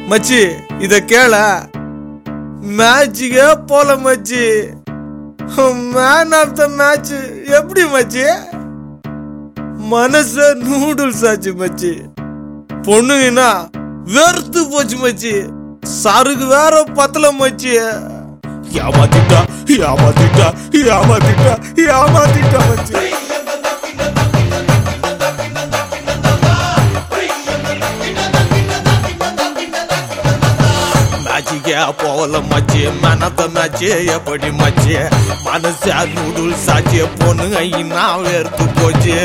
மச்சி இத கேள மேட்சுக்கே போல மச்சி மேன் ஆஃப் த மேட்ச் எப்படி மச்சி மனச நூடுல்ஸ் ஆச்சு மச்சி பொண்ணுங்கன்னா வெறுத்து போச்சு மச்சி சருக்கு வேற பத்தல மச்சி ஏமாத்திட்டா ஏமாத்திட்டா ஏமாத்திட்டா ஏமாத்திட்டா மச்சி மேட்சுக்கே போகல மச்சி மனத்த மேட்சே எப்படி மச்சி மனசா நூடுல்ஸ் ஆச்சு பொண்ணுங்க இன்னா வெறுத்து போச்சு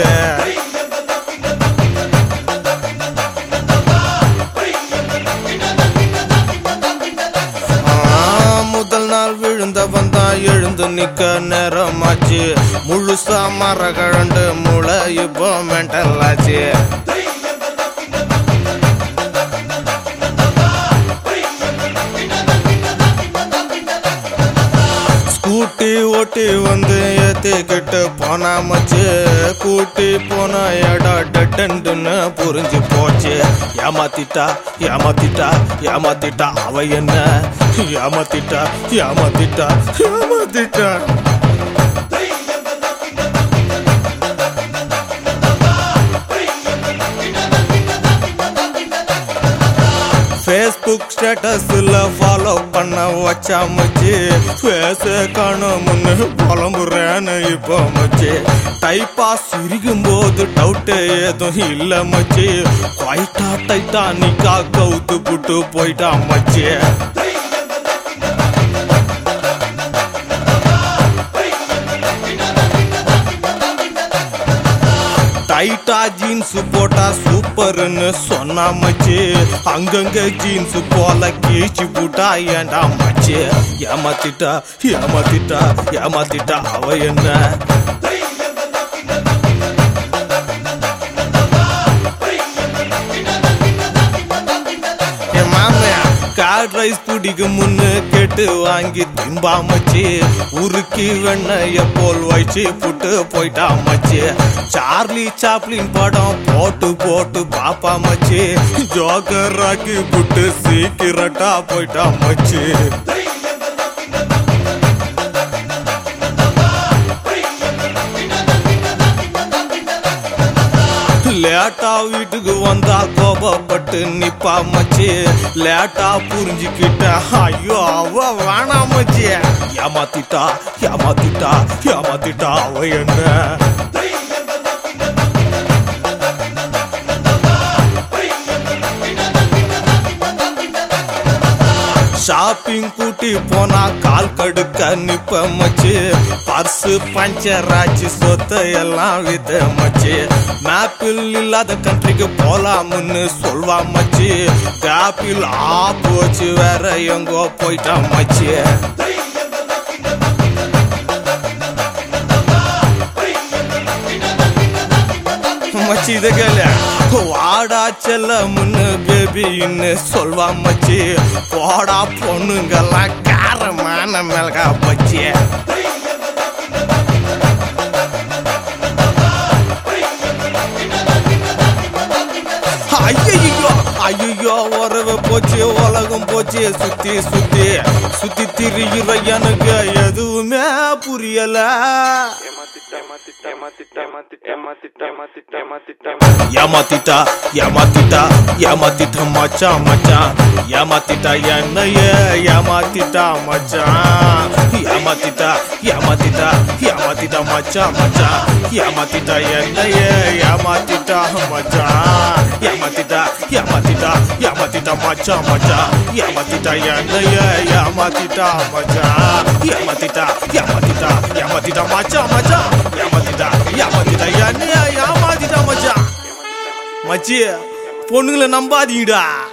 ஆ, முதல் நாள் விழுந்தவன் தான் எழுந்து நிக்க நேரமாச்சு முழுசா மர கழண்டு முளை இப்போ மென்டல் ஆச்சு ஸ்கூட்டி ஓட்டி வந்து ஏத்திக்கிட்டு போனா மச்சு கூட்டி போன இடம் டெட்டுன்னு புரிஞ்சு போச்சு ஏமாத்திட்டா ஏமாத்திட்டா ஏமாத்திட்டா அவ என்ன ஏமாத்திட்டா ஏமாத்திட்டா ஏமாத்திட்டா ஃபேஸ்புக் ஸ்டேட்டஸ்ல ஃபாலோ பண்ண வச்சா மச்சி ஃபேஸ காணும்னு புலம்புறேன்னு இப்போ மச்சி டைப்பா சிரிக்கும் போது டவுட் ஏதும் இல்ல மச்சி குவைட்டா டைட்டானிக்கா கவுத்து புட்டு போயிட்டா மச்சி டைட்டா ஜீன்ஸ் போட்டா சூப்பர்னு சொன்னா மச்சி அங்கங்க ஜீன்ஸ் போல கீச்சு போட்டா ஏண்டா மச்சி ஏமாத்திட்டா ஏமாத்திட்டா ஏமாத்திட்டா அவ என்ன என் மாமையா கார்ட் ரைஸ் பிடிக்கும் முன்னு கேட்டு வாங்கி திம்பா மச்சி உருக்கி வெண்ணைய போல் வச்சு புட்டு போயிட்டா மச்சி சார்லி சாப்ளின் படம் போட்டு போட்டு பாப்பா மச்சி ஜோக்கர் ராக்கி புட்டு சீக்கிரட்டா போயிட்டா மச்சி லேட்டா வீட்டுக்கு வந்தா கோபப்பட்டு நிப்பா மச்சி லேட்டா புரிஞ்சுக்கிட்ட ஐயோ அவ வேணாம் மச்சி ஏமாத்திட்டா ஏமாத்திட்டா ஏமாத்திட்டா அவ என்ன ஷாப்பிங் கூட்டி போனா கால் கடுக்க நிப்ப மச்சு பர்ஸ் பஞ்சர் ஆச்சு சொத்த எல்லாம் வித்த மச்சு மேப்பில் இல்லாத கண்ட்ரிக்கு போலாம்னு சொல்வா மச்சு கேப்பில் ஆப் வச்சு வேற எங்கோ போயிட்டா மச்சு மச்சி இத கேளு வாடா செல்ல முன்னு பேபின்னு சொல்வா மச்சி போடா பொண்ணுங்கெல்லாம் காரமான மிளகா பச்சி ஐயோ ஐயோ உறவு போச்சு உலகம் போச்சு சுத்தி சுத்தி சுத்தி திரிகிற எனக்கு எதுவுமே புரியல ஏமாத்திட்டா ஏமாத்திட்டா ஏமாத்திட்டா மச்சான் மச்சான் ஏமாத்திட்டா என்னைய ஏமாத்திட்டா மச்சான் ஏமாத்திட்டா ஏமாத்திட்டா ஏமாத்திட்டா மச்சான் மச்சான் ஏமாத்திட்டா என்னைய ஏமாத்திட்டா மச்சான் ஏமாத்திட்டா ஏமாத்திட்டா ஏமாத்திட்டா மச்சான் மச்சான் ஏமாத்திட்டா என்னைய ஏமாத்திட்டா மச்சான் ஏமாத்திட்டா ஏமாத்திட்டா ஏமாத்திட்டா மச்சான் மச்சான் ஏமாத்திட்டா ஏமாத்திட்டா என்னைய ஏமாத்திட்டா மச்சான் மச்சி பொண்ணுங்களை நம்பாதீங்கடா